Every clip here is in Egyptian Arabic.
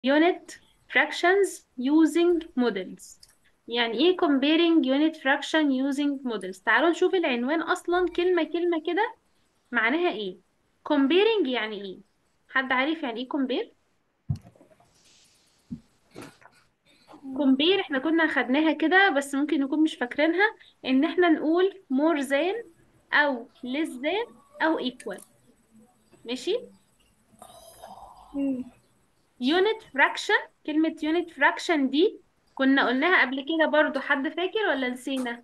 unit fractions using models يعني ايه comparing unit fraction using models تعالوا نشوف العنوان اصلا كلمة كلمة كده معناها ايه comparing يعني ايه حد عارف يعني ايه compare compare احنا كنا خدناها كده بس ممكن نكون مش فاكرينها ان احنا نقول more than او less than او equal ماشي مم. unit fraction كلمة unit fraction دي كنا قلناها قبل كده برضو حد فاكر ولا نسينا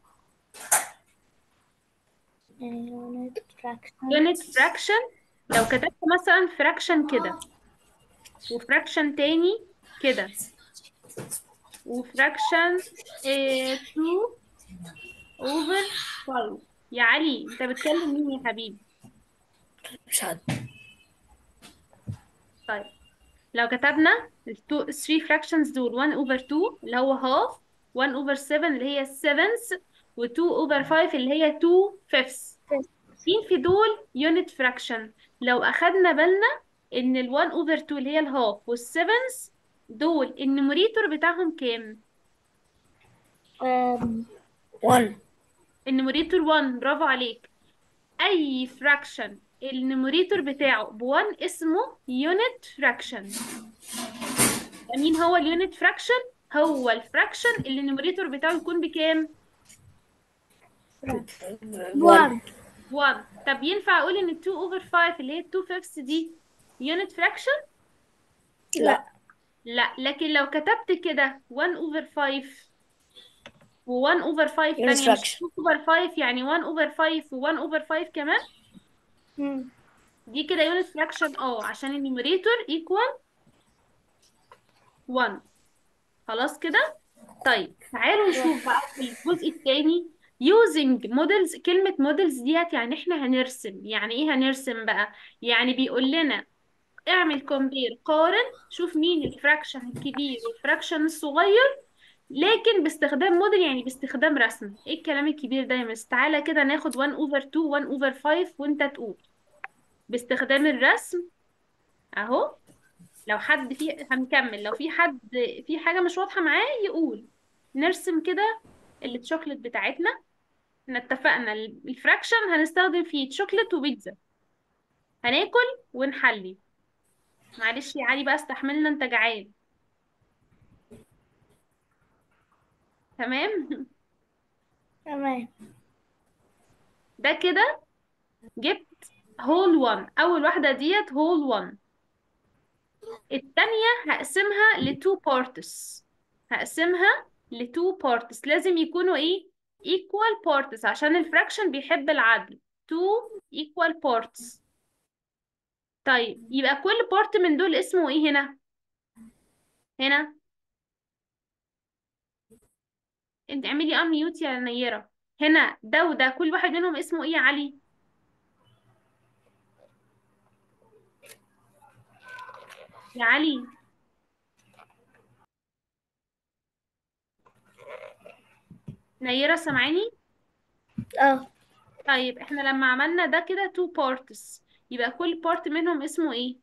unit fraction unit fraction لو كتبت مثلا fraction كده وفراكشن تاني كده وفراكشن 2 over 5 يا علي انت بتكلم مين يا حبيبي مش عارف طيب لو كتبنا ال 3 fractions دول 1 over 2 اللي هو half 1 over 7 اللي هي 7th و 2 over 5 اللي هي 2 fifths مين في دول unit fraction لو أخدنا بالنا إن ال 1 over 2 اللي هي الهاف وال 7th دول النوميريتور بتاعهم كام؟ um, one النوميريتور 1 برافو عليك أي fraction النوميريتور بتاعه ب 1 اسمه unit fraction مين هو اليونت fraction؟ هو الفراكشن اللي النوميريتور بتاعه يكون بكام؟ one 1 طب ينفع أقول إن 2 over 5 اللي هي 2 fifths دي unit fraction؟ لا لا لكن لو كتبت كده 1 over 5 و 1 over 5 Unit تانية مش fraction. 2 over 5 يعني 1 over 5 و 1 over 5 كمان مم. دي كده unit fraction اه عشان النيوميريتور equal 1 خلاص كده طيب تعالوا نشوف بقى في الجزء الثاني using models كلمة models ديت يعني احنا هنرسم يعني ايه هنرسم بقى يعني بيقول لنا اعمل كومبير قارن شوف مين الفراكشن الكبير والفراكشن الصغير لكن باستخدام موديل يعني باستخدام رسم ايه الكلام الكبير ده يا مس تعالى كده ناخد 1 over 2 1 over 5 وانت تقول باستخدام الرسم اهو لو حد في هنكمل لو في حد في حاجة مش واضحة معاه يقول نرسم كده الشوكليت بتاعتنا احنا اتفقنا الفراكشن هنستخدم فيه شوكليت وبيتزا هناكل ونحلي معلش يا علي بقى استحملنا انت جعان تمام تمام ده كده جبت هول 1 اول واحدة ديت هول 1 التانية هقسمها لتو بارتس هقسمها لتو بارتس لازم يكونوا ايه equal parts عشان الفراكشن بيحب العدل two equal parts طيب يبقى كل بارت من دول اسمه ايه هنا هنا انت اعملي unmute يا نيرة هنا ده وده كل واحد منهم اسمه ايه يا علي يا علي نيرة سامعاني اه طيب احنا لما عملنا ده كده two parts يبقى كل بارت منهم اسمه ايه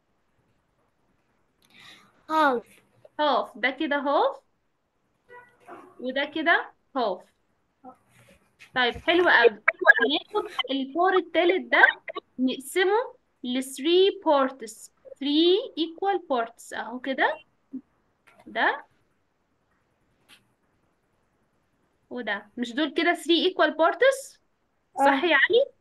half هاف ده كده هاف وده كده هاف طيب حلو قوي هناخد الفور التالت ده نقسمه ل 3 parts 3 equal parts اهو كده ده وده مش دول كده 3 equal parts صح اه يا علي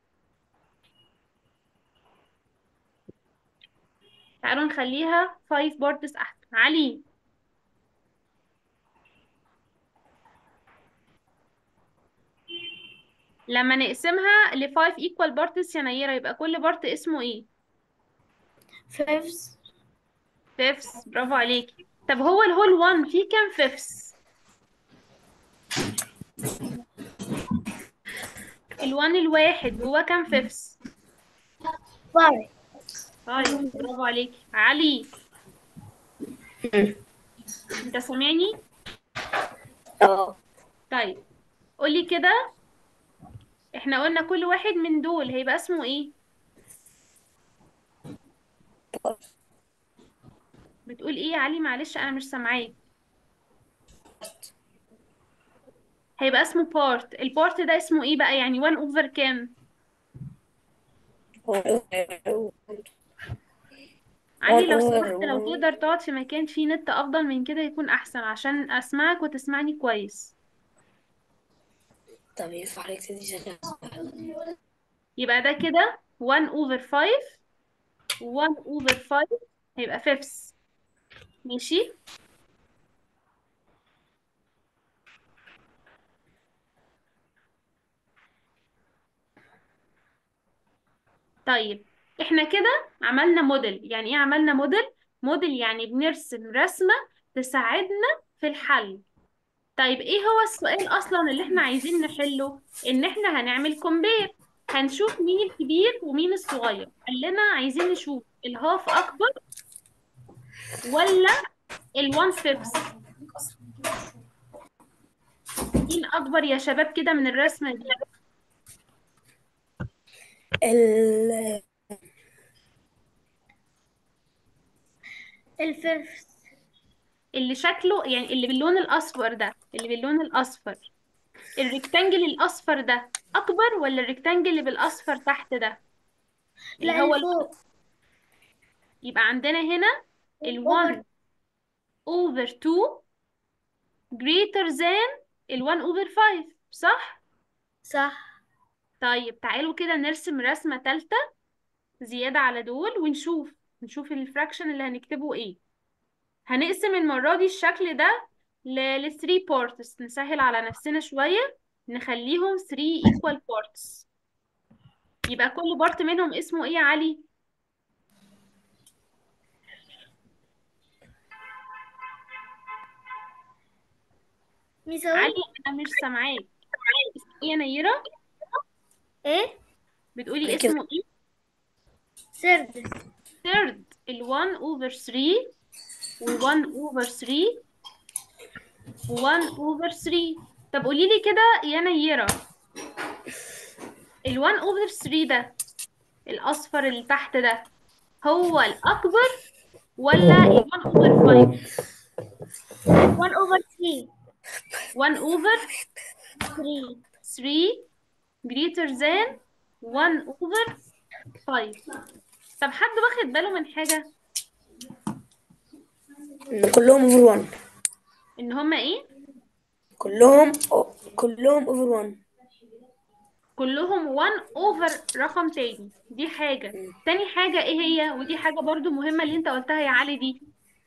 تعالوا نخليها 5 parts احسن علي لما نقسمها ل 5 equal parts يا نيرة يبقى كل بارت اسمه ايه fifths fifths برافو عليكي طب هو الهول 1 فيه كام fifths الوان الواحد جواه كام fifths five طيب برافو عليكي علي انت سامعني اه طيب قولي كده احنا قلنا كل واحد من دول هيبقى اسمه ايه بتقول ايه يا علي معلش انا مش سامعاك هيبقى اسمه بارت البارت ده اسمه ايه بقى يعني 1 اوفر كام علي لو over سمحت لو one. تقدر تقعد في مكان فيه نت افضل من كده يكون احسن عشان اسمعك وتسمعني كويس طب ينفع عليك تدي شغال يبقى ده كده 1 over 5 1 over 5 هيبقى fifths ماشي طيب احنا كده عملنا موديل يعني ايه عملنا موديل موديل يعني بنرسم رسمة تساعدنا في الحل طيب ايه هو السؤال اصلا اللي احنا عايزين نحله ان احنا هنعمل كومبير هنشوف مين الكبير ومين الصغير قال لنا عايزين نشوف الهاف اكبر ولا الوان فيفث مين اكبر يا شباب كده من الرسمة دي ال الفيفث اللي شكله يعني اللي باللون الاصفر ده اللي باللون الاصفر الريكتانجل الاصفر ده اكبر ولا الريكتانجل اللي بالاصفر تحت ده اللي لا هو اللي فوق يبقى عندنا هنا ال 1 over 2 greater than ال 1 over 5 صح؟ صح طيب تعالوا كده نرسم رسمة تالتة زيادة على دول ونشوف نشوف الفراكشن اللي هنكتبه ايه هنقسم المرة دي الشكل ده ل 3 parts نسهل على نفسنا شوية نخليهم 3 equal parts يبقى كل بارت منهم اسمه ايه يا علي؟ ميساوي علي انا مش سامعاك اسمه ايه يا نيرة؟ ايه بتقولي اسمه ايه؟ سردس third ال 1 over 3 و 1 over 3 و 1 over 3 طب قولي لي كده يا نيرة ال 1 over 3 ده الأصفر اللي تحت ده هو الأكبر ولا ال 1 over 5 1 over 3 1 over 3 3 greater than 1 over 5 طب حد واخد باله من حاجة إن كلهم اوفر 1 إن هما إيه كلهم كلهم اوفر 1 كلهم 1 اوفر رقم تاني دي حاجة تاني حاجة ايه هي ودي حاجة برضو مهمة اللي انت قلتها يا علي دي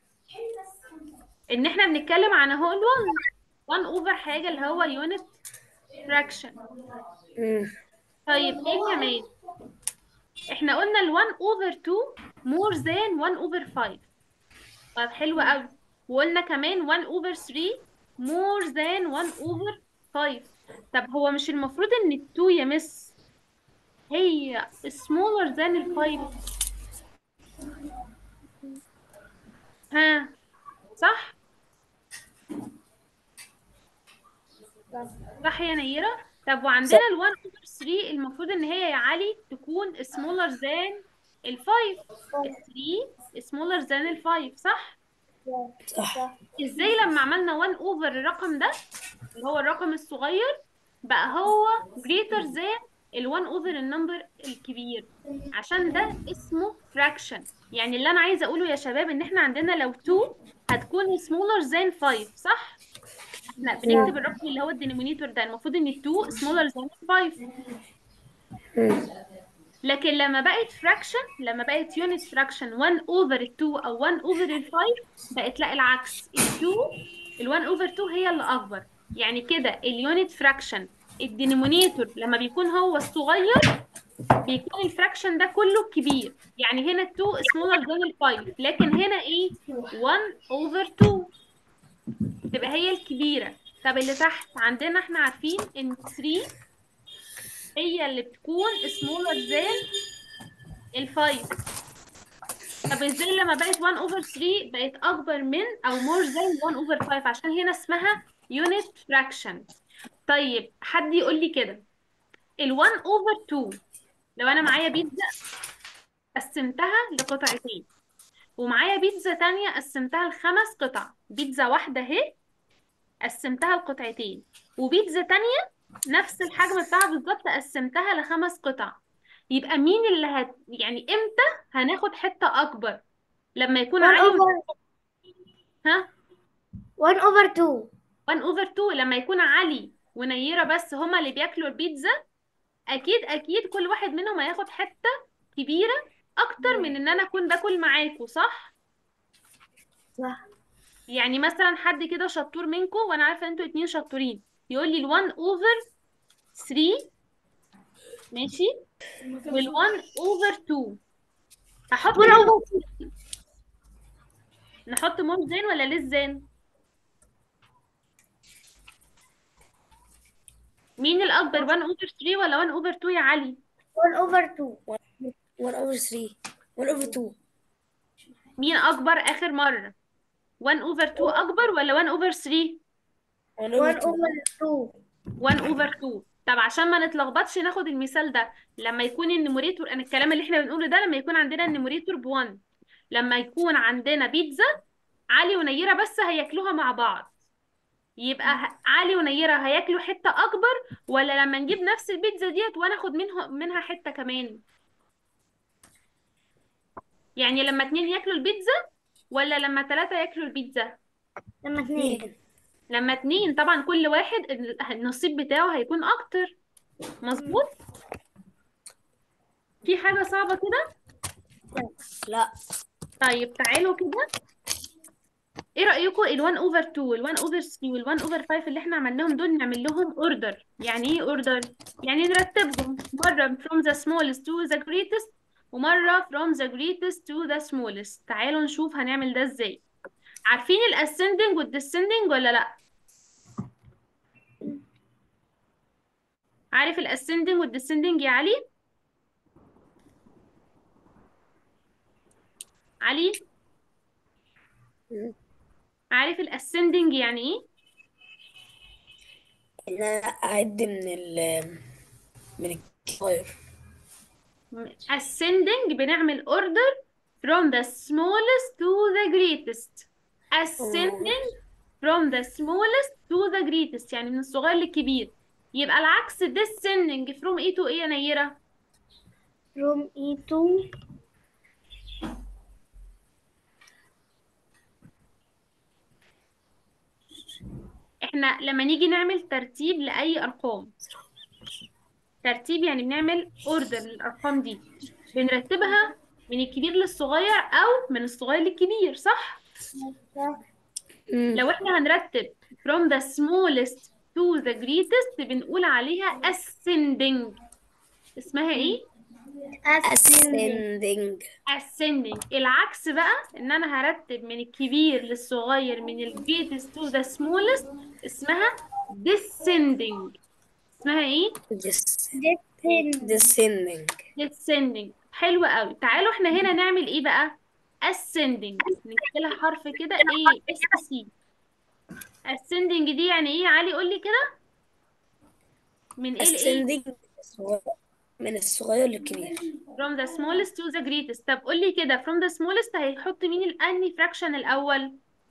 ان احنا بنتكلم عن اهو ال 1 1 اوفر حاجة اللي هو يونت فراكشن طيب ايه كمان احنا قلنا ال 1 اوفر 2 مور ذان 1 اوفر 5 طيب حلو قوي وقلنا كمان 1 اوفر 3 مور ذان 1 اوفر 5 طب هو مش المفروض ان ال 2 يا مس هي smaller than ال 5 ها صح صح يا نيرة طب وعندنا ال 1 over 3 المفروض ان هي يا علي تكون smaller than ال 5 ال 3 smaller than ال 5 صح صح ازاي لما عملنا 1 over الرقم ده اللي هو الرقم الصغير بقى هو greater than ال 1 over النمبر الكبير عشان ده اسمه fraction يعني اللي انا عايزه اقوله يا شباب ان احنا عندنا لو 2 هتكون smaller than 5 صح لا بنكتب الرقم اللي هو الدينومينيتور ده المفروض ان 2 smaller than 5 لكن لما بقت fraction لما بقت unit fraction 1 over ال 2 او 1 over ال 5 بقت لا العكس ال 2 ال 1 over 2 هي اللي اكبر يعني كده اليونت فراكشن الدينومينيتور لما بيكون هو الصغير بيكون الفراكشن ده كله كبير يعني هنا 2 smaller than ال 5 لكن هنا ايه 1 over 2 تبقى هي الكبيرة طب اللي تحت عندنا احنا عارفين ان 3 هي اللي بتكون smaller than ال 5 طب ازاي لما بقت 1 over 3 بقت اكبر من او more than 1 over 5 عشان هنا اسمها unit fraction طيب حد يقول لي كده ال 1 over 2 لو انا معايا بيتزا قسمتها لقطعتين ومعايا بيتزا تانية قسمتها لخمس قطع بيتزا واحدة اهي قسمتها لقطعتين وبيتزا تانية نفس الحجم بتاعها بالظبط قسمتها لخمس قطع يبقى مين اللي هت... يعني امتى هناخد حتة اكبر لما يكون 1 علي over ها 1 over 2 1 اوفر 2 لما يكون علي ونيرة بس هما اللي بياكلوا البيتزا اكيد اكيد كل واحد منهم هياخد حتة كبيرة اكتر من ان انا اكون باكل معاكوا صح صح يعني مثلا حد كده شطور منكم وانا عارفه انتوا اتنين شطورين يقول لي ال1 اوفر 3 ماشي وال1 اوفر 2 هحط 1 مين over 2 نحط موم زين ولا ليس زين مين الاكبر 1 اوفر 3 ولا 1 اوفر 2 يا علي 1 over 2 1 over 3 1 over 2 مين اكبر اخر مره 1 اوفر 2 اكبر ولا 1 اوفر 3 1 over 2 1 اوفر 2 طب عشان ما نتلخبطش ناخد المثال ده لما يكون النيموريتور انا الكلام اللي احنا بنقوله ده لما يكون عندنا النيموريتور ب1 لما يكون عندنا بيتزا علي ونيرة بس هياكلوها مع بعض يبقى ه- علي ونيرة هياكلوا حتة اكبر ولا لما نجيب نفس البيتزا ديت وانا اخد منها منها حتة كمان يعني لما اتنين ياكلوا البيتزا ولا لما تلاتة ياكلوا البيتزا لما 2 لما اتنين طبعا كل واحد ال- النصيب بتاعه هيكون اكتر مظبوط في حاجة صعبة كده لا طيب تعالوا كده ايه رأيكم ال1 اوفر 2 وال1 اوفر 3 وال1 اوفر 5 اللي احنا عملناهم دول نعمل لهم اوردر يعني ايه اوردر يعني نرتبهم مرة from the smallest to the greatest ومرة from the greatest to the smallest تعالوا نشوف هنعمل ده ازاي عارفين الاسcending والديسcending ولا لا عارف الاسcending والديسcending يا علي علي عارف الاسcending يعني ايه ان انا اعد من ال من الصغير ascending بنعمل order from the smallest to the greatest ascending from the smallest to the greatest يعني من الصغير للكبير يبقى العكس descending from ايه to ايه يا نيرة from E to احنا لما نيجي نعمل ترتيب لأي أرقام ترتيب يعني بنعمل order للأرقام دي بنرتبها من الكبير للصغير أو من الصغير للكبير صح؟ لو احنا هنرتب from the smallest to the greatest بنقول عليها ascending اسمها ايه؟ ascending ascending العكس بقى ان انا هرتب من الكبير للصغير من ال greatest to the smallest اسمها descending اسمها ايه؟ descending descending حلو قوي تعالوا احنا هنا نعمل ايه بقى؟ ascending نكتب لها حرف كده ايه اس سي ascending دي يعني ايه يا علي قول لي كده من ايه لايه؟ ascending من الصغير للكبير from the smallest to the greatest طب قول لي كده from the smallest هيحط مين الاني fraction الاول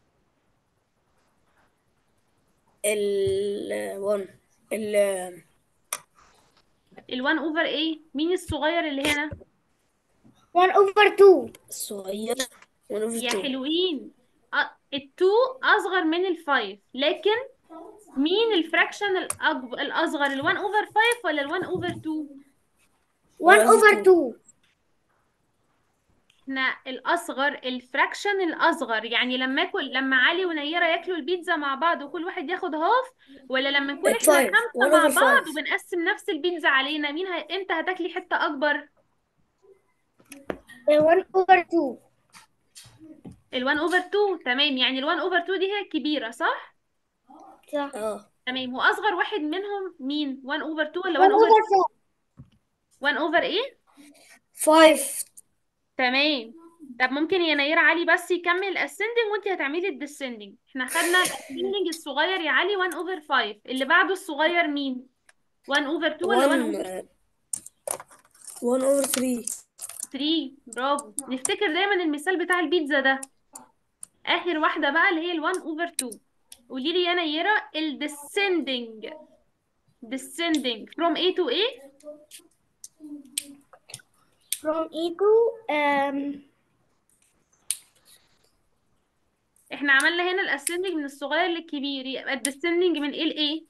ال one ال ال1 over ايه مين الصغير اللي هنا 1 over 2 الصغير 1 over يا 2 حلوين ال2 اصغر من ال5 لكن مين الفراكشن الأكبر الاصغر ال1 over 5 ولا ال1 over 2 1 over 2 احنا الاصغر الفراكشن الاصغر يعني لما اكل لما علي ونيره ياكلوا البيتزا مع بعض وكل واحد ياخد هاف ولا لما نكون احنا الفايف خمسه 1 مع over بعض 5 وبنقسم نفس البيتزا علينا مين ه... انت هتاكلي حته اكبر 1 over 2 ال1 over 2 تمام يعني ال1 over 2 دي هي الكبيره صح صح اه تمام واصغر واحد منهم مين 1 over 2 ولا 1 1 over over 1 over ايه 5 تمام طب ممكن يا نيرة علي بس يكمل الاسcending وانت هتعملي الديسcending احنا خدنا الاسcending الصغير يا علي 1 over 5 اللي بعده الصغير مين 1 over 2 ولا 1 over 1 1 over 3 3 برافو نفتكر دايما المثال بتاع البيتزا ده اخر واحده بقى اللي هي ال 1 over 2 قولي لي يا نيره ال descending descending from A to A from equal um احنا عملنا هنا الاسcending من الصغير للكبير يبقى الديسندنج من ايه لايه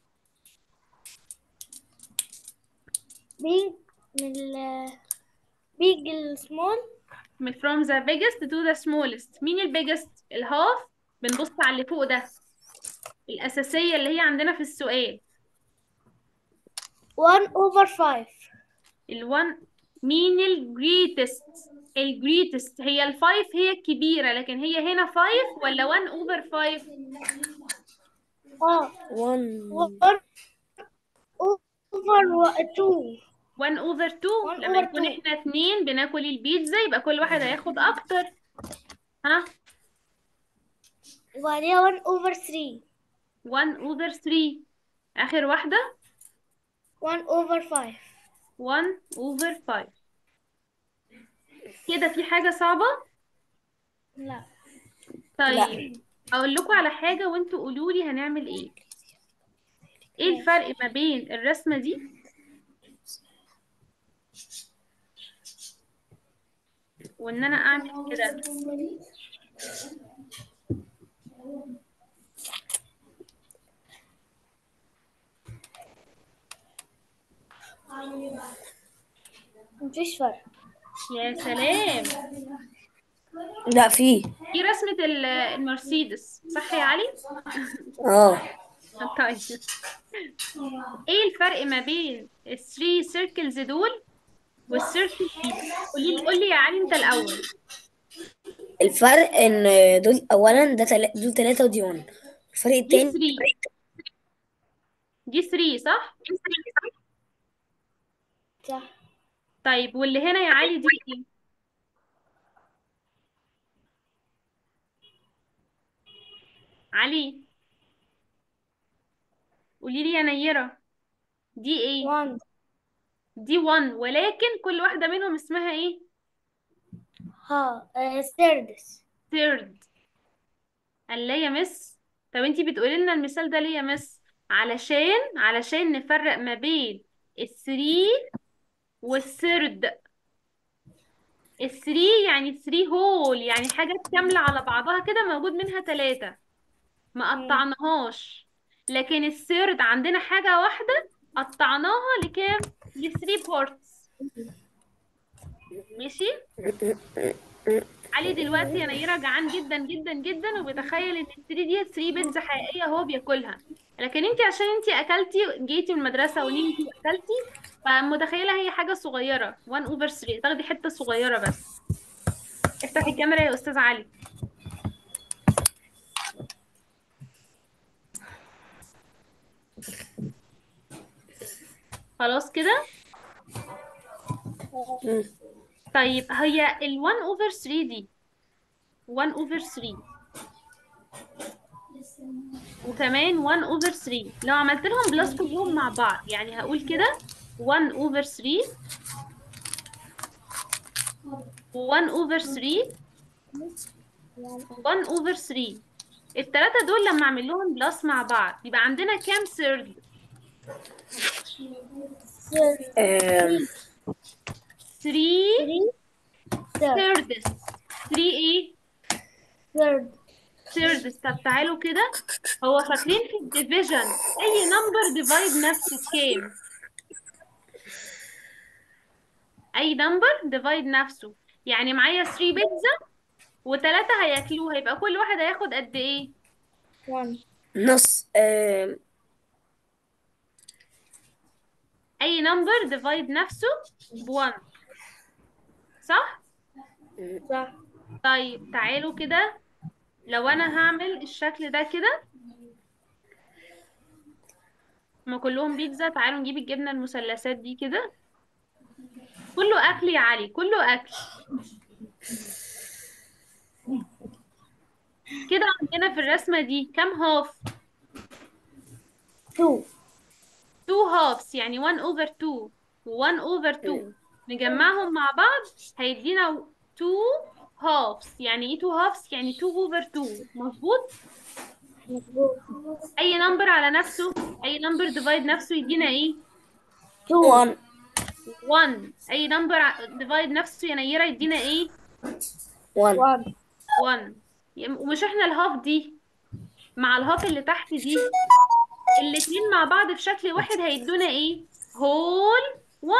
big من ال big ال small من from the biggest to the smallest مين البيجست الهاف بنبص على اللي فوق ده الأساسية اللي هي عندنا في السؤال 1 over 5 الوان مين الجريتست الجريتست هي الفايف هي الكبيرة لكن هي هنا فايف ولا 1 over 5 اه 1 1 over 2 1 over 2 1 لما over يكون 2. احنا اتنين بناكل البيتزا يبقى كل واحد هياخد اكتر ها وبعدين 1 over 3 1 over 3 اخر واحدة 1 over 5 1 over 5 كده في حاجة صعبة لا طيب اقول لكم على حاجة وانتوا قولوا لي هنعمل ايه ايه الفرق ما بين الرسمة دي وان انا اعمل كده مفيش فرق يا سلام لا في دي رسمة ال- المرسيدس صح يا علي اه طيب ايه الفرق ما بين الثري سيركلز دول والسيركل دي قولي لي قولي يا علي انت الاول الفرق ان دول اولا ده تل... دول ثلاثة ودي 1 الفرق دي التاني 3 دي 3 صح صح طيب واللي هنا يا علي دي ايه علي قولي لي يا نيرة دي ايه 1 دي 1 ولكن كل واحدة منهم اسمها ايه ها آه، سيردس third قال لي يا مس طب انتي بتقولي لنا المثال ده ليه يا مس علشان علشان نفرق ما بين الثري والثيرد الثري يعني ثري هول يعني حاجة كاملة على بعضها كده موجود منها ثلاثة ما قطعناهاش لكن الثيرد عندنا حاجة واحدة قطعناها لكام لثري بارتس ماشي علي دلوقتي يا نيرة جعان جدا جدا جدا وبيتخيل ان الثري دي ثري بيتزا حقيقية هو بياكلها لكن انت عشان انت اكلتي جيتي من المدرسة ونمتي واكلتي فمتخيلة هي حاجة صغيرة 1 over 3 تاخدي حتة صغيرة بس افتحي الكاميرا يا استاذ علي خلاص كده مم. طيب هي ال 1 over 3 دي 1 over 3 وكمان 1 over 3 لو عملت لهم بلس كلهم مع بعض يعني هقول كده 1 over 3 1 over 3 1 over 3 التلاتة دول لما اعمل لهم بلس مع بعض يبقى عندنا كام ثيرد آم، 3 3 ثيردس 3 ايه ثيرد ثيردس طب تعالوا كده هو فاكرين في الديفيجن اي نمبر ديفايد نفسه بكام اي نمبر ديفايد نفسه يعني معايا 3 بيتزا وثلاثة هياكلوها يبقى كل واحد هياخد قد ايه 1 نص آم، اي نمبر ديفايد نفسه ب1 صح صح طيب تعالوا كده لو انا هعمل الشكل ده كده ما كلهم بيتزا تعالوا نجيب الجبنة المثلثات دي كده كله اكل يا علي كله اكل كده عندنا في الرسمة دي كام هاف 2 2 هافس يعني 1 over 2 و 1 over 2 نجمعهم مع بعض هيدينا 2 halves يعني ايه 2 halves يعني 2 over 2 مظبوط مظبوط اي نمبر على نفسه اي نمبر ديفايد نفسه يدينا ايه 1 1 اي نمبر ديفايد نفسه يا نيرة يدينا ايه 1 1 1 ومش احنا الهاف دي مع الهاف اللي تحت دي الاتنين مع بعض في شكل واحد هيدونا ايه هول 1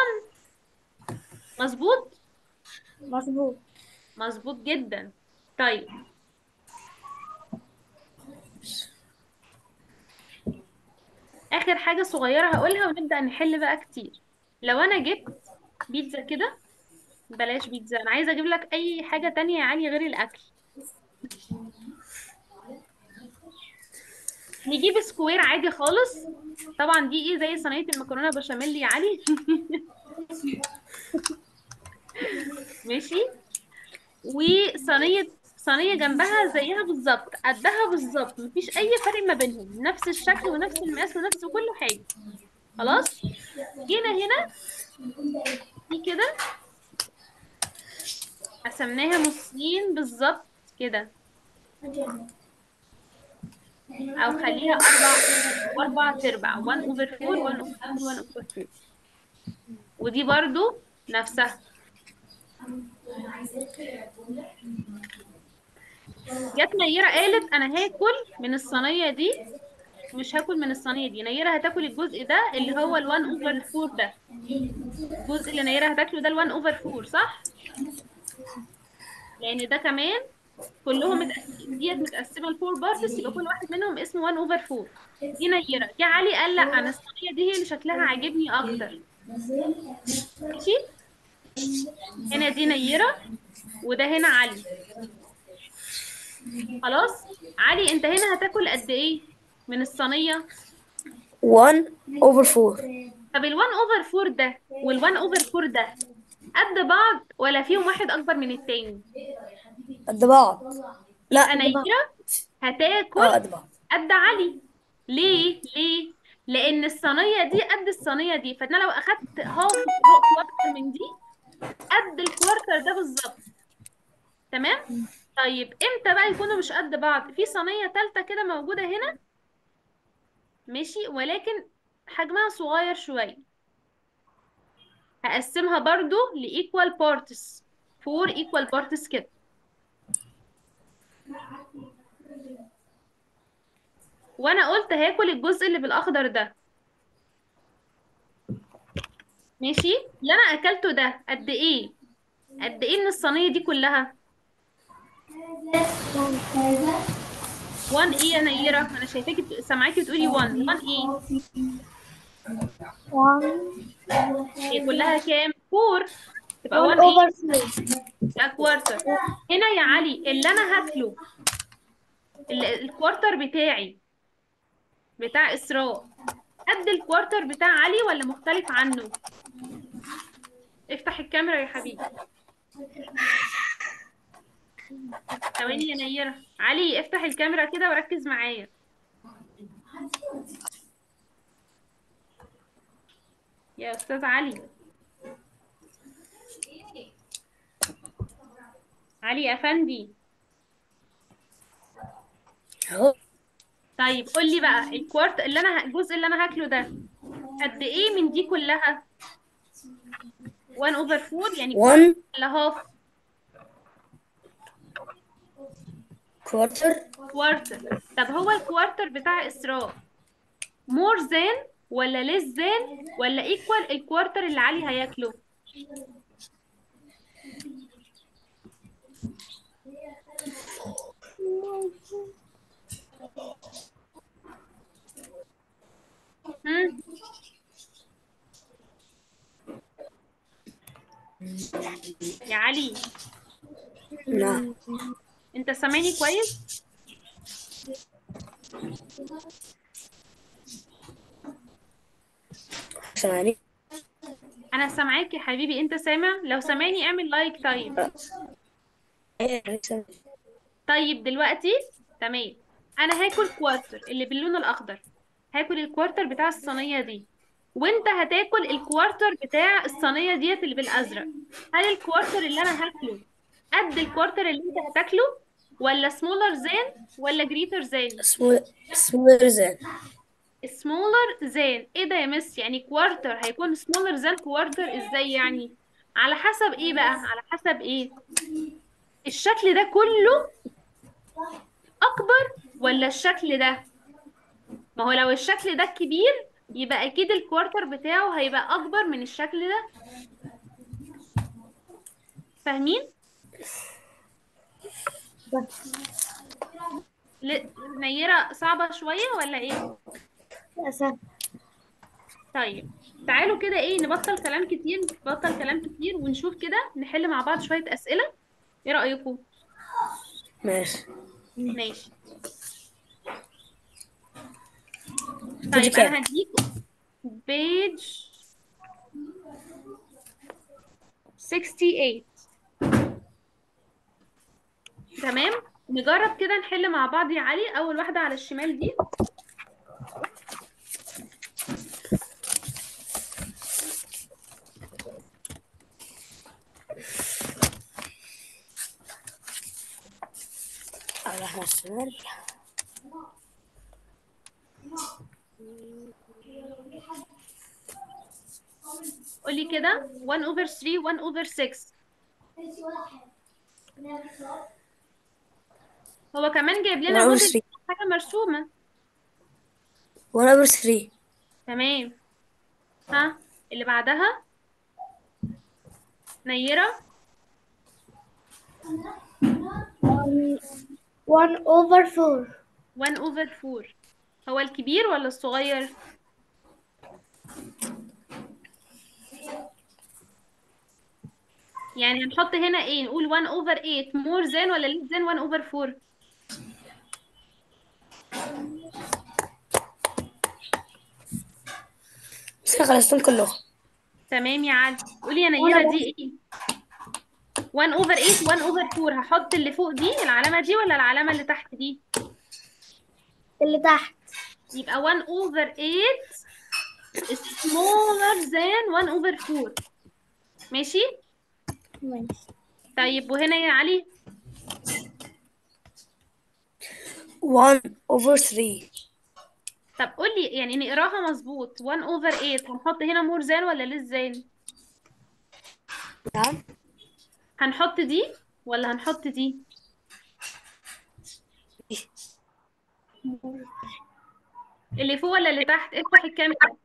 مظبوط مظبوط مظبوط جدا طيب اخر حاجة صغيرة هقولها ونبدأ نحل بقى كتير لو انا جبت بيتزا كده بلاش بيتزا انا عايزة اجيب لك اي حاجة تانية يا علي غير الاكل نجيب سكوير عادي خالص طبعا دي ايه زي صينية المكرونة بشاميل يا علي ماشي وصينية صينية جنبها زيها بالظبط قدها بالظبط مفيش أي فرق ما بينهم نفس الشكل ونفس المقاس ونفس كل حاجة خلاص جينا هنا دي كده قسمناها نصين بالظبط كده أو خليها أربع أربع تربع 1 over 4 1 over 4 1 over 4 ودي برضو نفسها جت نيرة قالت انا هاكل من الصينية دي مش هاكل من الصينية دي نيرة هتاكل الجزء ده اللي هو ال 1 over 4 ده الجزء اللي نيرة هتاكله ده ال 1 over 4 صح؟ لان ده كمان كلهم متقس- ديت متقسمة ل 4 بارتس يبقى كل واحد منهم اسمه 1 over 4 دي نيرة جه علي قال لا انا الصينية دي هي اللي شكلها عاجبني اكتر ماشي هنا دي نيرة وده هنا علي خلاص علي انت هنا هتاكل قد ايه من الصينية 1 over 4 طب ال 1 over 4 ده وال 1 over 4 ده قد بعض ولا فيهم واحد اكبر من التاني قد بعض لا يبقى نيرة هتاكل اه قد بعض قد علي ليه ليه لان الصينية دي قد الصينية دي فانا لو اخدت هاف كوارتر من دي قد الكوارتر ده بالظبط تمام طيب امتى بقى يكونوا مش قد بعض في صينية تالتة كده موجودة هنا ماشي ولكن حجمها صغير شوية هقسمها برضو ل equal parts four equal parts كده وانا قلت هاكل الجزء اللي بالاخضر ده ماشي اللي انا اكلته ده قد ايه قد ايه من الصينية دي كلها 1 ايه يا نيرة انا شايفاكي بت- سامعاكي بتقولي 1 1 ايه 1 هي كلها كام 4 تبقى 1 1 ايه over 4 ده كوارتر هنا يا علي اللي انا هاكله ال- الكوارتر بتاعي بتاع اسراء قد الكوارتر بتاع علي ولا مختلف عنه افتح الكاميرا يا حبيبي ثواني يا نيرة علي افتح الكاميرا كده وركز معايا يا استاذ علي علي افندي اهو طيب قول لي بقى الكوارت اللي انا ه- الجزء اللي انا هاكله ده قد ايه من دي كلها 1 over 4 يعني 1 ولا هاف كوارتر كوارتر طب هو الكوارتر بتاع اسراء مور ذان ولا ليس ذان ولا ايكوال الكوارتر اللي علي هياكله هم؟ يا علي نعم انت سامعني كويس سامعني انا سامعاك يا حبيبي انت سامع لو سامعني اعمل لايك طيب ايه سامعني. طيب دلوقتي تمام انا هاكل كوارتر اللي باللون الاخضر هاكل الكوارتر بتاع الصينيه دي وانت هتاكل الكوارتر بتاع الصينيه ديت اللي بالازرق هل الكوارتر اللي انا هاكله قد الكوارتر اللي انت هتاكله ولا سمولر زان ولا جريتر زان smaller than سمولر زان ايه ده يا مس يعني كوارتر هيكون سمولر زان كوارتر ازاي يعني على حسب ايه بقى على حسب ايه الشكل ده كله اكبر ولا الشكل ده ما هو لو الشكل ده كبير يبقى اكيد الكوارتر بتاعه هيبقى اكبر من الشكل ده فاهمين ل- نيرة صعبة شوية ولا ايه أسف طيب تعالوا كده ايه نبطل كلام كتير نبطل كلام كتير ونشوف كده نحل مع بعض شوية أسئلة ايه رأيكم ماشي ماشي بيج طيب كام انا هديك بيج 68 تمام نجرب كده نحل مع بعض يا علي اول واحدة على الشمال دي على احنا الشمال قولي كده 1 over 3 1 over 6 هو كمان جايب لنا 1 over موديل 3 حاجة مرسومة 1 over 3 تمام ها اللي بعدها نيرة 1 over 4 1 over 4 هو الكبير ولا الصغير يعني هنحط هنا ايه نقول 1 over 8 more than ولا less than 1 over 4 بس انا خلصتهم كلهم تمام يا علي قولي يا نيرة دي ايه 1 over 8 1 over 4 هحط اللي فوق دي العلامة دي ولا العلامة اللي تحت دي اللي تحت يبقى 1 over 8 is smaller than 1 over 4 ماشي ماشي طيب وهنا يا علي 1 over 3 طب قولي يعني نقراها مظبوط 1 over 8 هنحط هنا more than ولا less than نعم هنحط دي ولا هنحط دي اللي فوق ولا اللي تحت افتح الكاميرا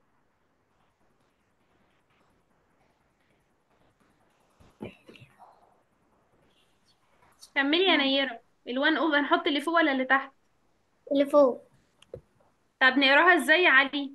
كملي يا نيرة ال1 over هنحط اللي فوق ولا اللي تحت اللي فوق طب نقراها ازاي يا علي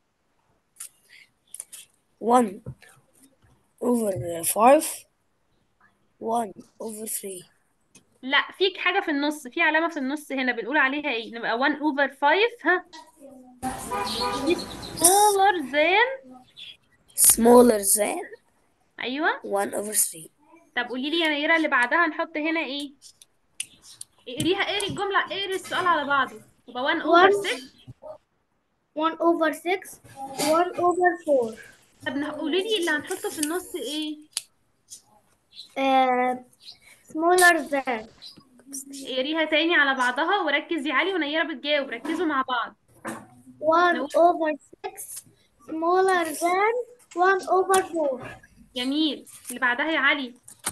1 over 5 1 over 3 لا فيك حاجة في النص في علامة في النص هنا بنقول عليها ايه نبقى 1 over 5 ها دي smaller than smaller than ايوه 1 over 3 طب قولي لي يا نيرة اللي بعدها نحط هنا ايه اقريها اقري الجملة اقري السؤال على بعضه يبقى 1 over 6 1 over 6 1 over 4 طب نه- قولي لي اللي هنحطه في النص ايه uh, smaller than اقريها تاني على بعضها وركزي علي ونيرة بتجاوب ركزوا مع بعض 1 نقول- over 6 smaller than 1 over 4 جميل اللي بعدها يا علي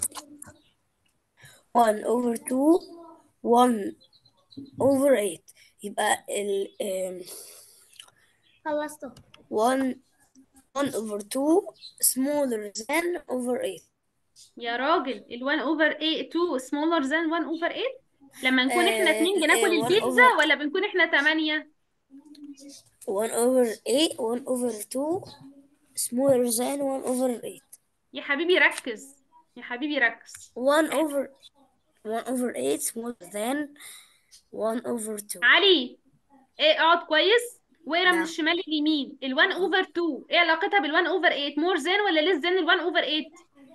1 over 2 1 over 8 يبقى ال um, خلصته 1 1 over 2 smaller than over 8 يا راجل ال 1 over 8 2 smaller than 1 over 8 لما نكون احنا آه، اتنين بناكل آه، 1 البيتزا over- ولا بنكون احنا تمانية 1 over 8 1 over 2 smaller than 1 over 8 يا حبيبي ركز يا حبيبي ركز 1 over 1 over 8 smaller than 1 over 2 علي ايه اقعد كويس واقرا من نعم. الشمال لليمين ال 1 over 2 ايه علاقتها بال 1 over 8 more than ولا less than ال 1 over 8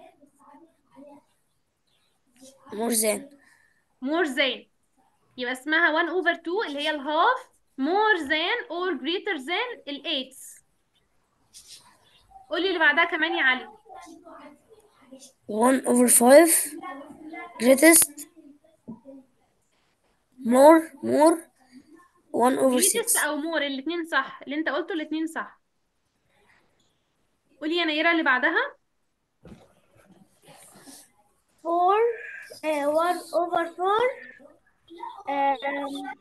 more than more than يبقى اسمها 1 over 2 اللي هي الهاف more than or greater than ال 8 قولي اللي بعدها كمان يا علي 1 over 5 greatest more more 1 over greatest 6 او more الاتنين صح اللي انت قلته الاتنين صح قولي يا نيرة اللي بعدها 4 uh, 1 over 4 um,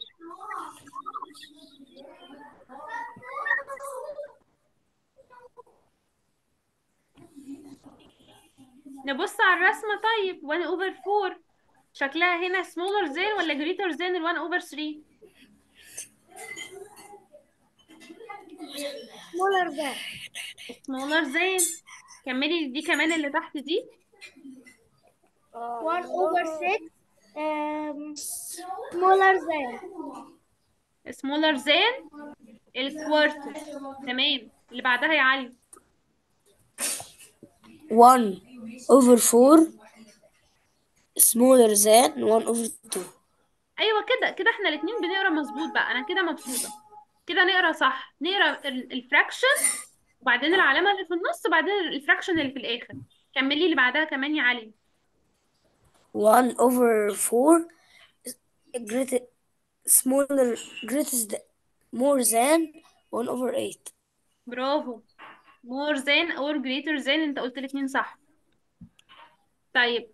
نبص على الرسمة طيب 1 over 4 شكلها هنا smaller than ولا greater than ال 1 over 3 smaller than smaller than كملي دي كمان اللي تحت دي 1 over 6 um, smaller than smaller than الكوارتر تمام اللي بعدها يا علي 1 over 4 smaller than 1 over 2 ايوه كده كده احنا الاتنين بنقرا مظبوط بقى انا كده مبسوطة كده نقرا صح نقرا ال- الفراكشن وبعدين العلامة اللي في النص وبعدين الفراكشن اللي في الاخر كملي اللي بعدها كمان يا علي 1 over 4 great smaller greatest more than 1 over 8 برافو more than or greater than انت قلت الاتنين صح طيب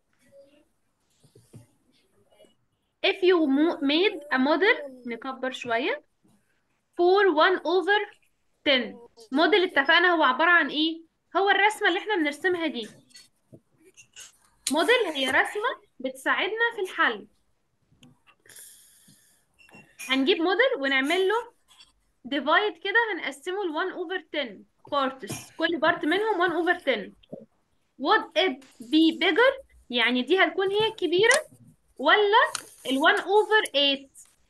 if you mo- made a model نكبر شوية for 1 over 10 موديل اتفقنا هو عبارة عن ايه هو الرسمة اللي احنا بنرسمها دي موديل هي رسمة بتساعدنا في الحل هنجيب موديل ونعمل له ديفايد كده هنقسمه ل 1 over 10 بارتس كل بارت منهم 1 over 10 would it be bigger يعني دي هتكون هي الكبيرة ولا ال 1 over 8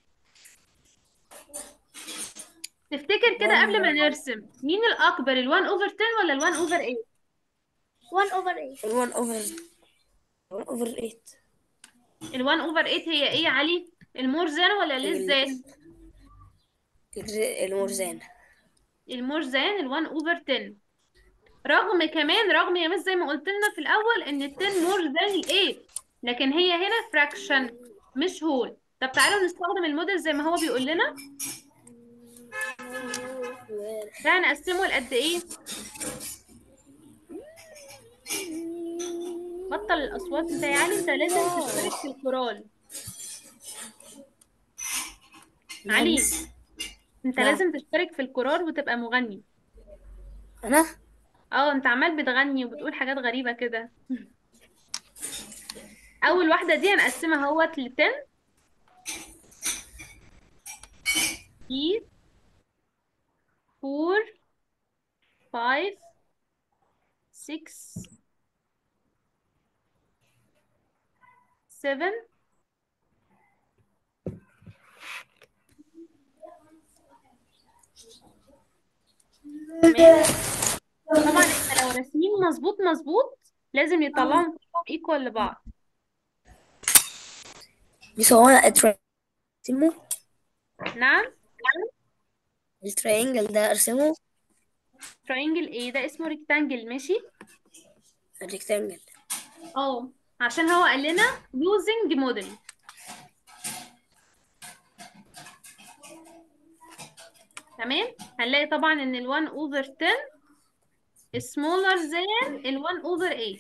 تفتكر كده قبل ما نرسم مين الأكبر ال 1 over 10 ولا ال 1 over 8 1 over 8 ال 1 over 1 over 8 ال 1 over 8 هي ايه يا علي المور زان ولا الليس زان المور than المور زان ال 1 over 10 رغم كمان رغم يا مس زي ما قلت لنا في الأول إن ال 10 مور زان ال 8 لكن هي هنا فراكشن مش هول طب تعالوا نستخدم الموديل زي ما هو بيقول لنا ده هنقسمه لقد ايه بطل الأصوات انت يا علي انت لازم تشترك في الكورال علي انت نعم. لازم تشترك في الكورال وتبقى مغني انا اه انت عمال بتغني وبتقول حاجات غريبة كده اول واحدة دي هنقسمها اهوت ل 10 3 4 5 6 7 تمام طبعا احنا لو راسمين مظبوط مظبوط لازم يطلعوا كلهم ايكوال لبعض بس هو انا ارسمه نعم الترينجل ده ارسمه تراينجل ايه ده اسمه ريكتانجل ماشي الريكتانجل اه عشان هو قال لنا using model تمام هنلاقي طبعا ان ال 1 over 10 smaller than ال 1 over 8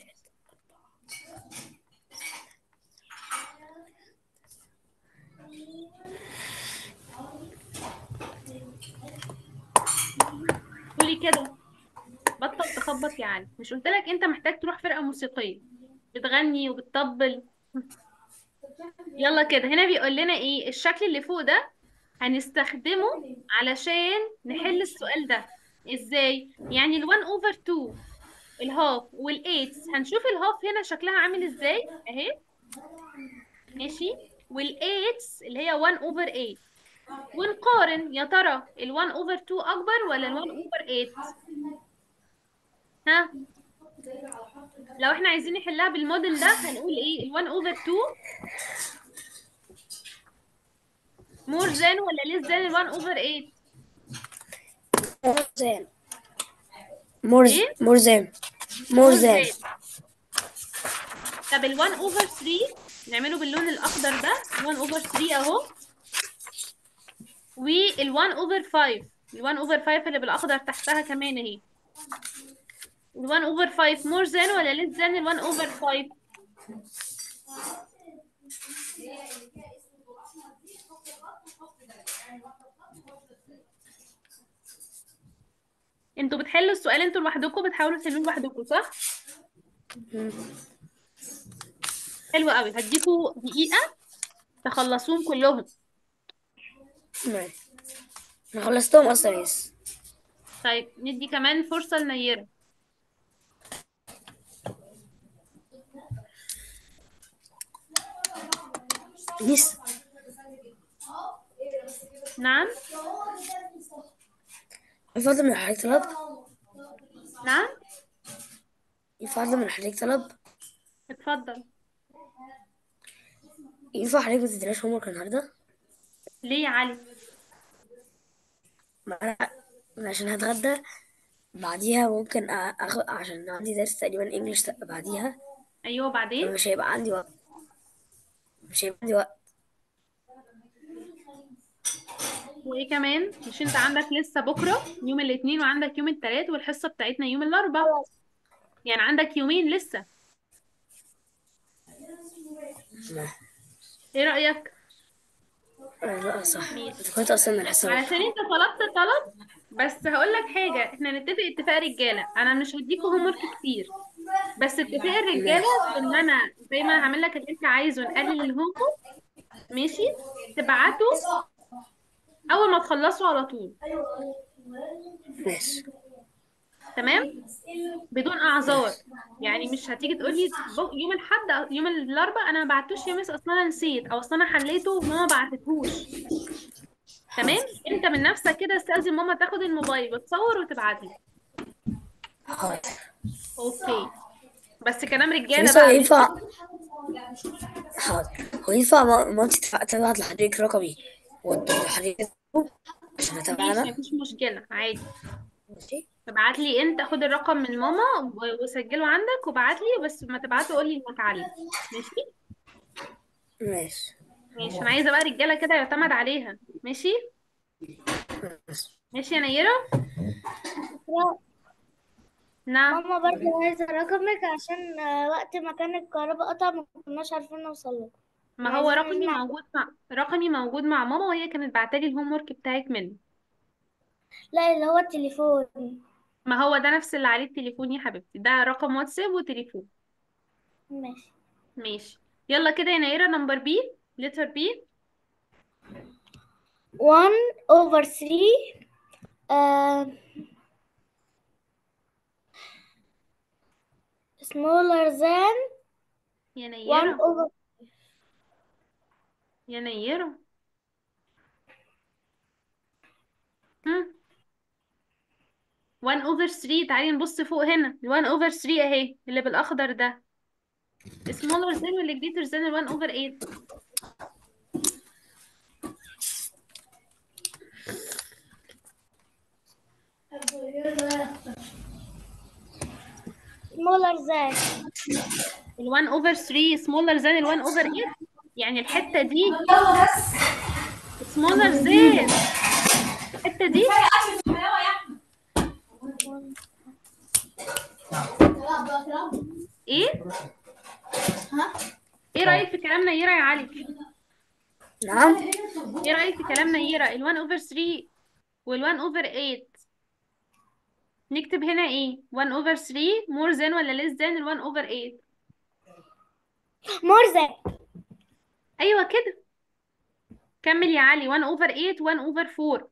قولي كده بطل تخبط يا علي مش قلت لك انت محتاج تروح فرقة موسيقية بتغني وبتطبل يلا كده هنا بيقول لنا ايه الشكل اللي فوق ده هنستخدمه علشان نحل السؤال ده ازاي يعني ال 1 over 2 الهاف وال 8 هنشوف الهاف هنا شكلها عامل ازاي اهي ماشي وال 8 اللي هي 1 over 8 ونقارن يا ترى ال 1 over 2 اكبر ولا ال 1 over 8 ها لو احنا عايزين نحلها بالموديل ده هنقول ايه ال 1 over 2 more than ولا less than ال 1 over 8 زين more إيه؟ more than more than طب ال 1 over 3 نعمله باللون الأخضر ده 1 over 3 أهو وال 1 over 5 ال 1 over 5 اللي بالأخضر تحتها كمان أهي ال 1 over 5 more than ولا less than ال 1 over 5 انتوا بتحلوا السؤال انتوا لوحدكم بتحاولوا تحلوه لوحدكم صح؟ حلو قوي هديكوا دقيقة تخلصوهم كلهم ماشي انا خلصتهم اصلا يس طيب ندي كمان فرصة لنيرة يس نعم يفضل من حضرتك طلب نعم يفضل من حضرتك طلب اتفضل ينفع حضرتك ما تديناش هومورك النهارده ليه يا علي ما انا أنا عشان هتغدى بعديها ممكن أ- اخد عشان عندي درس تقريبا انجلش بعديها ايوه بعدين فمش هيبقى عندي وقت مش هيبقى عندي وقت وايه كمان مش انت عندك لسه بكرة يوم الاثنين وعندك يوم الثلاث والحصة بتاعتنا يوم الاربعاء يعني عندك يومين لسه ايه رأيك آه، لا صح انت كنت اصلا الحصه علشان انت طلبت طلب بس هقول لك حاجة احنا نتفق اتفاق رجالة انا مش هديكوا هوم ورك كتير بس اتفاق الرجالة ان انا زي ما هعمل لك اللي انت عايزه نقلل الهوم ورك ماشي تبعته اول ما تخلصوا على طول ماشي تمام بدون اعذار يعني مش هتيجي تقولي بق- يوم الاحد أو يوم الاربعاء انا ما بعتوش يا مس اصلا انا نسيت او اصلا انا حليته وماما بعتتهوش تمام انت من نفسك كده استاذن ماما تاخد الموبايل وتصور وتبعتلي حاضر اوكي بس كلام رجاله ينفع بقى ينفع حاضر هو ينفع ما- مامتي تبع- تبعت لحضرتك رقمي وحضرتك عشان ماشي اتابع انا مفيش مشكله عادي ماشي ابعت لي انت خد الرقم من ماما و- وسجله عندك وابعت لي بس ما تبعته قول لي انك علي ماشي ماشي ماشي انا عايزه بقى رجاله كده يعتمد عليها ماشي ماشي يا نيره نعم ماما برضه عايزة رقمك عشان آه، وقت ما كان الكهرباء قطع ما كناش عارفين نوصل له ما هو عايزين رقمي نسمع موجود مع رقمي موجود مع ماما وهي كانت بعتلي الهوم ورك بتاعك منه لا اللي هو التليفون ما هو ده نفس اللي عليه التليفون يا حبيبتي ده رقم واتساب وتليفون ماشي ماشي يلا كده يا نيره نمبر بي لتر بي 1 over 3 uh, smaller than يا 1 نيره over يا نيره هم 1 over 3 تعالي نبص فوق هنا ال 1 over 3 اهي اللي بالاخضر ده smaller than ولا greater than ال 1 over 8 smaller than ال 1 over 3 smaller than ال 1 over 8 يعني الحتة دي smaller than الحتة دي ايه ايه رأيك في كلام نيرة يا علي نعم ايه رأيك في كلام نيرة ال 1 over 3 وال 1 over 8 نكتب هنا ايه 1 over 3 more than ولا less than ال 1 over 8 more than ايوه كده كمل يا علي 1 over 8 1 over 4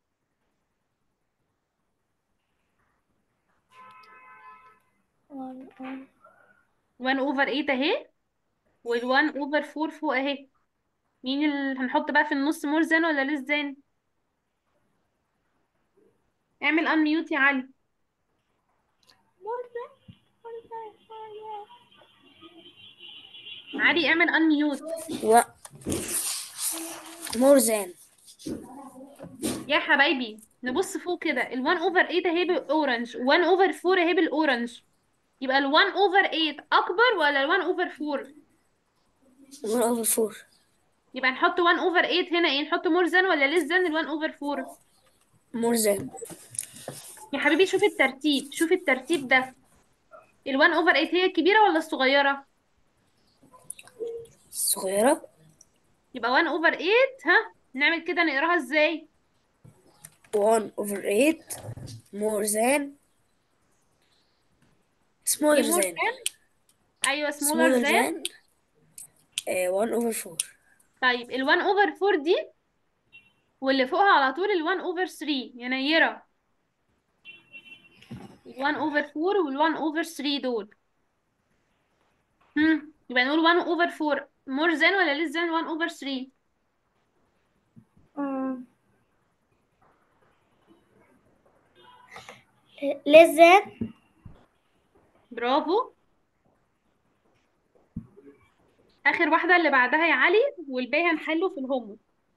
one, one. 1 over 8 اهي وال 1 over 4 فوق اهي مين اللي هنحط بقى في النص more than ولا less than اعمل unmute يا علي more than more than more than علي اعمل unmute و more than يا حبايبي نبص فوق كده ال 1 اوفر 8 اهي بالاورنج 1 اوفر 4 اهي بالاورنج يبقى ال 1 اوفر 8 اكبر ولا ال 1 اوفر 4 1 over 4 يبقى نحط 1 اوفر 8 هنا ايه نحط مور ذان ولا ليس ذان ال 1 اوفر 4 more than يا حبيبي شوف الترتيب شوف الترتيب ده ال 1 اوفر 8 هي الكبيرة ولا الصغيرة صغيرة يبقى 1 اوفر 8 ها نعمل كده نقراها ازاي 1 over 8 more than دي smaller مور than ذان ايوه smaller smaller than than آه، 1 over 4 طيب ال 1 اوفر 4 دي واللي فوقها على طول ال 1 اوفر 3 يا نيرة ال 1 اوفر 4 وال 1 اوفر 3 دول هم يبقى نقول 1 اوفر 4 more than ولا less than 1 اوفر 3 أم. less than برافو اخر واحدة اللي بعدها يا علي والباقي هنحله في الهوم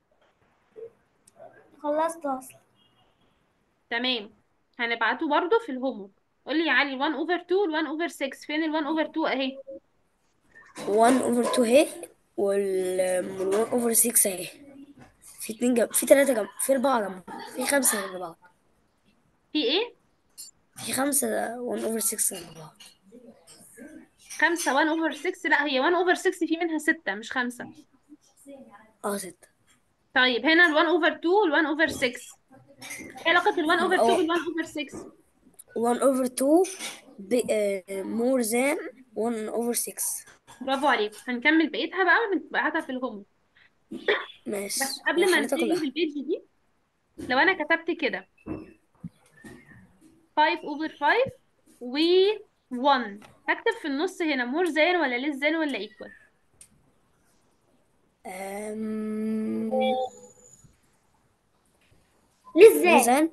خلصت اصلا تمام هنبعته برضو في الهوم قولي يا علي 1 اوفر 2 وال 1 اوفر 6 فين ال 1 اوفر 2 اهي 1 over 2 اهي وال 1 over 6 اهي في اتنين جنب في تلاتة جنب في أربعة جنب في خمسة جنب بعض في ايه في خمسة 1 over 6 جنب بعض خمسة 1 اوفر 6 لا هي 1 اوفر 6 في منها ستة مش خمسة اه ستة طيب هنا ال 1 اوفر 2 وال 1 اوفر 6 ايه علاقة ال 1 اوفر 2 اه بال 1 اوفر 6 1 over 2 ب... آه، more than 1 over 6 برافو عليك هنكمل بقيتها بقى ونبعتها في الهوم ماشي بس قبل انا ما حليتها ننتهي كلها بالبيج دي لو انا كتبت كده 5 اوفر 5 و 1 هكتب في النص هنا more than ولا less than ولا equal أم... less more than than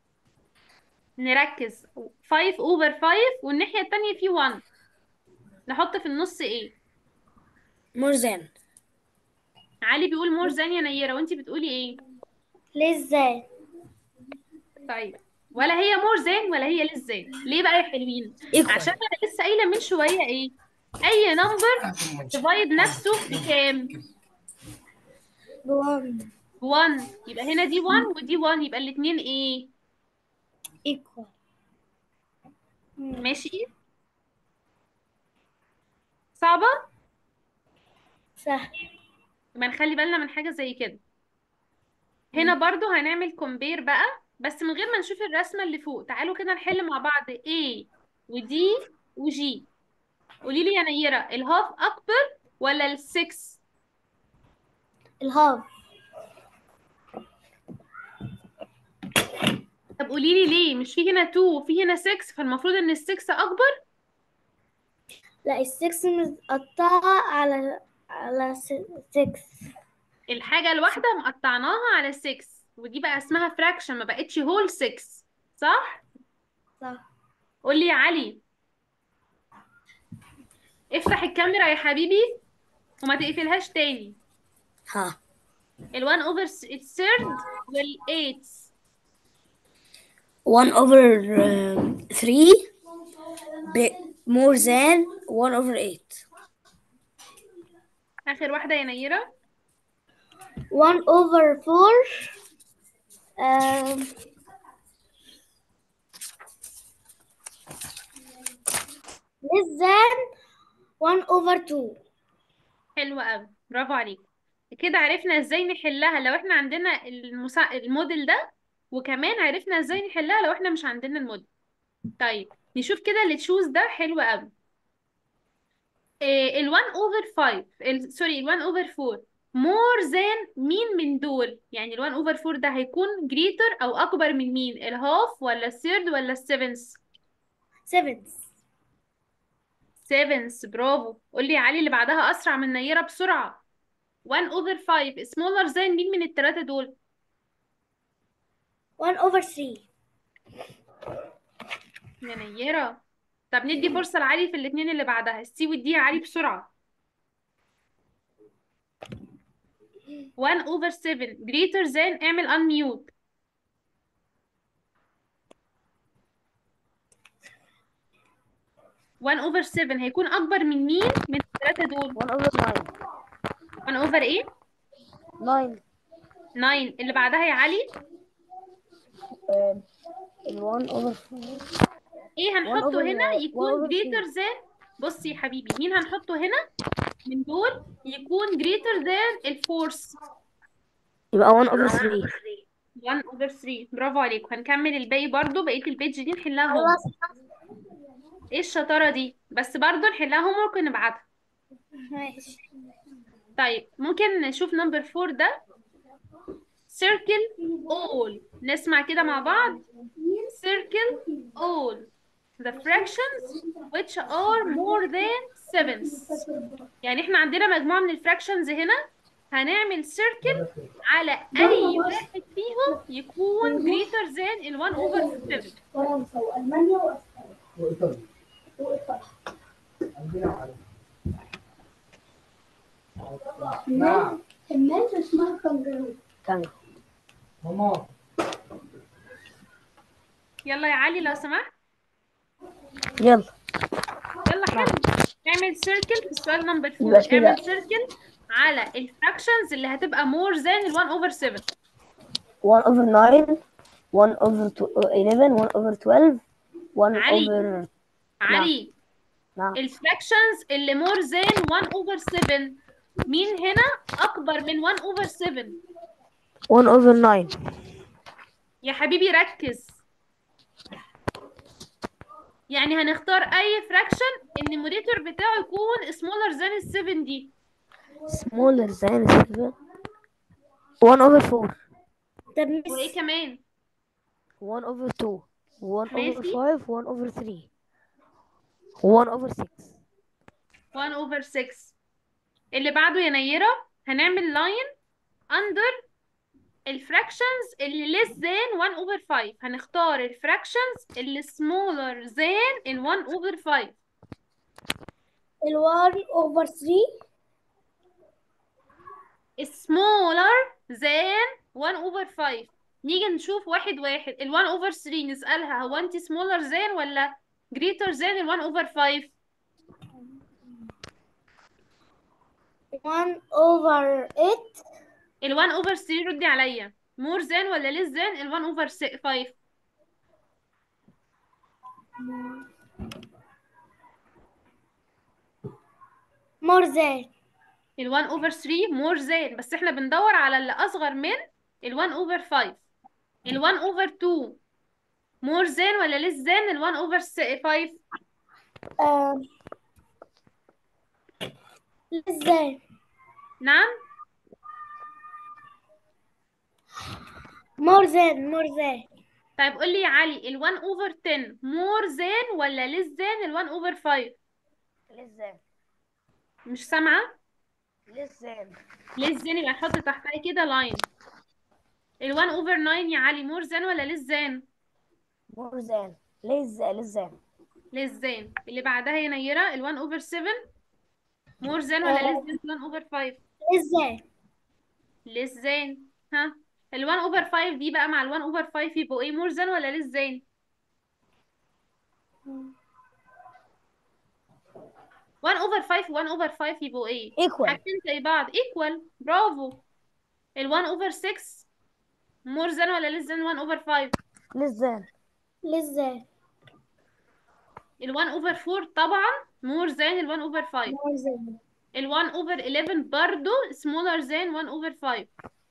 نركز 5 اوفر 5 والناحية التانية في 1 نحط في النص ايه more than علي بيقول more than يا نيرة وانتي بتقولي ايه less than طيب ولا هي more than ولا هي less than ليه بقى يا حلوين equal عشان انا لسه قايله من شويه ايه اي نمبر ديفايد نفسه بكام بوان 1 يبقى هنا دي 1 ودي 1 يبقى الاثنين ايه equal ماشي صعبه سهل يبقى نخلي بالنا من حاجه زي كده هنا برضو هنعمل كومبير بقى بس من غير ما نشوف الرسمه اللي فوق تعالوا كده نحل مع بعض A ودي وجي قولي لي يا نيره الهاف اكبر ولا السكس الهاف طب قولي لي ليه مش في هنا 2 وفي هنا 6 فالمفروض ان ال6 اكبر لا السكس متقطعة على على سكس الحاجة الواحدة مقطعناها على 6 ودي بقى اسمها فراكشن ما بقتش هول 6 صح؟ صح قولي يا علي افتح الكاميرا يا حبيبي وما تقفلهاش تاني ها ال 1 over الثيرد وال 8 1 over um, 3 ب more than 1 over 8 آخر واحدة يا نيرة 1 over 4 um, less than 1 over 2 حلوة قوي برافو عليك كده عرفنا ازاي نحلها لو احنا عندنا المسا... الموديل ده وكمان عرفنا ازاي نحلها لو احنا مش عندنا الموديل طيب نشوف كده اللي تشوز ده حلو قوي ال 1 over 5 ال سوري ال 1 over 4 more than مين من دول يعني ال 1 over 4 ده هيكون greater او اكبر من مين الهاف ولا الثيرد ولا السيفنث 7 سيفنث برافو قولي يا علي اللي بعدها اسرع من نيرة بسرعة 1 over 5 smaller than مين من الثلاثة دول 1 over 3 يا نيرة طب ندي فرصة لعلي في الاتنين اللي بعدها السي والدي يا علي بسرعة 1 over 7 greater than اعمل unmute 1 over 7 هيكون اكبر من مين من الثلاثه دول 1 over 9 1 over ايه 9 9 اللي بعدها يا علي ال 1 over 4 ايه 1 هنحطه over هنا 1 يكون over greater 3 than بصي يا حبيبي مين هنحطه هنا من دول يكون greater than الفورس يبقى 1 over 3 1 over 3 برافو عليكم هنكمل الباقي برضو بقية البيج دي نحلها هوم خلاص ايه الشطارة دي بس برضو نحلها هوم ورك ونبعتها ماشي طيب ممكن نشوف نمبر 4 ده circle all نسمع كده مع بعض circle all the fractions which are more than sevens يعني احنا عندنا مجموعة من الفراكشنز هنا هنعمل circle على أي واحد فيهم يكون greater than ال 1 over 7 فرنسا والمانيا وايطاليا وايطاليا عندنا نعم الناس اسمها كانجرو كان ماما يلا يا علي لو سمحت يلا يلا حلو اعمل سيركل في السؤال نمبر 4 يبقى كده. اعمل سيركل على الفراكشنز اللي هتبقى more than ال 1 over 7 1 over 9 1 over tw- 11 1 over 12 1 علي. over علي نعم الفراكشنز اللي more than 1 over 7 مين هنا اكبر من 1 over 7 1 over 9 يا حبيبي ركز يعني هنختار اي فراكشن النيميريتور بتاعه يكون smaller than ال 7 دي smaller than 7 1 over 4 طب وايه مس كمان 1 over 2 1 over ماشي. 5 1 over 3 1 over 6 1 over 6 اللي بعده يا نيرة هنعمل line under الفراكشنز اللي less than 1 over 5 هنختار الفراكشنز اللي smaller than ال 1 over 5 ال 1 over 3 smaller than 1 over 5 نيجي نشوف واحد واحد ال 1 over 3 نسألها هو انت smaller than ولا greater than ال 1 over 5 1 over 8 ال 1 over 3 ردي عليا more than ولا less than ال 1 over 5 more than ال 1 over 3 more than بس احنا بندور على اللي اصغر من ال 1 over 5 ال 1 over 2 more than ولا less than ال 1 over 5 آه. less than نعم more than more than طيب قول لي يا علي ال 1 over 10 more than ولا less than ال 1 over 5 less than مش سامعة less than less than يبقى نحط تحتها كده line ال 1 over 9 يا علي more than ولا less than more than less less than less than اللي بعدها يا نيرة ال 1 over 7 more than ولا less than ال 1 over 5 less than less than ها ال 1 over 5 دي بقى مع ال 1 over 5 يبقوا ايه more than ولا less than 1 over 5 1 over 5 يبقوا ايه equal حاجتين زي بعض equal برافو ال 1 over 6 more than ولا less than 1 over 5 less than less than ال 1 over 4 طبعا more than ال 1 over 5 more than ال 1 over 11 برضو smaller than 1 over 5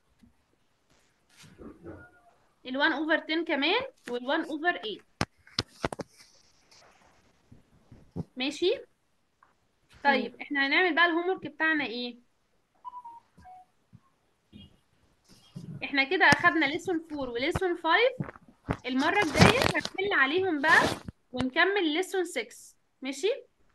ال 1 over 10 كمان وال 1 over 8 ماشي طيب احنا هنعمل بقى الهوم ورك بتاعنا ايه احنا كده اخدنا ليسون 4 وليسون 5 المرة الجاية هنحل عليهم بقى ونكمل ليسون 6 ماشي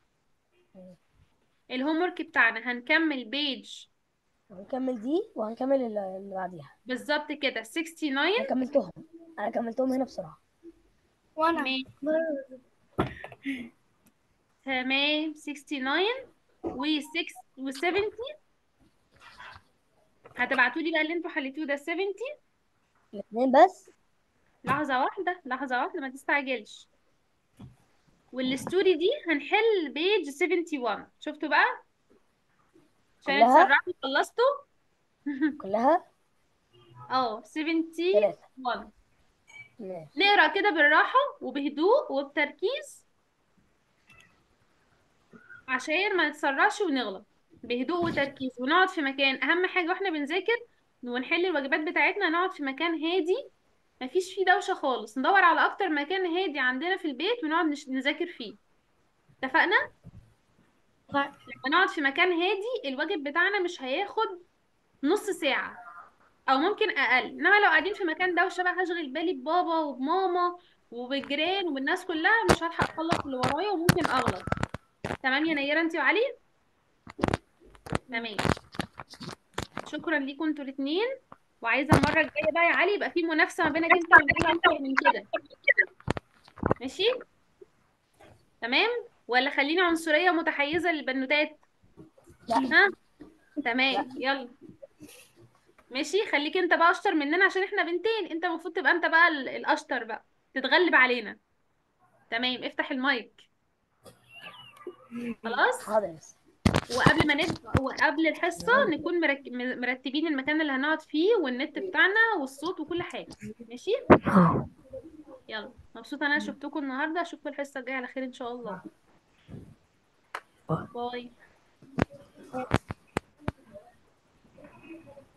الهوم ورك بتاعنا هنكمل بيج هنكمل دي وهنكمل اللي اللي بعديها بالظبط كده 69 انا كملتهم انا كملتهم هنا بسرعة وانا ماشي برضه. تمام 69 و 6 و 70 هتبعتوا لي بقى اللي انتوا حليتوه ده 70 الاثنين بس لحظة واحدة لحظة واحدة ما تستعجلش والستوري دي هنحل بيج 71 شفتوا بقى عشان كلها؟ اتسرعتوا خلصتوا كلها اه 71 ماشي نقرا كده بالراحة وبهدوء وبتركيز عشان ما نتسرعش ونغلط بهدوء وتركيز ونقعد في مكان اهم حاجة واحنا بنذاكر ونحل الواجبات بتاعتنا نقعد في مكان هادي مفيش فيه دوشة خالص ندور على اكتر مكان هادي عندنا في البيت ونقعد نش- نذاكر فيه اتفقنا لما نقعد في مكان هادي الواجب بتاعنا مش هياخد نص ساعة او ممكن اقل انما لو قاعدين في مكان دوشه بقى هشغل بالي ببابا وبماما وبالجيران وبالناس كلها مش هلحق اخلص اللي ورايا وممكن اغلط تمام يا نيره انت وعلي تمام شكرا ليكم انتوا الاثنين وعايزه المره الجايه بقى يا علي يبقى في منافسه ما بينك انت وبين اكتر من كده ماشي تمام ولا خليني عنصريه متحيزه للبنوتات لا. ها تمام يلا ماشي خليك انت بقى اشطر مننا عشان احنا بنتين انت المفروض تبقى انت بقى ال- الاشطر بقى تتغلب علينا تمام افتح المايك خلاص حاضر بس وقبل ما نبدأ وقبل الحصة نكون مرك... م- مرتبين المكان اللي هنقعد فيه والنت بتاعنا والصوت وكل حاجة ماشي يلا مبسوطة انا شفتكم النهاردة اشوفكم الحصة الجاية على خير ان شاء الله باي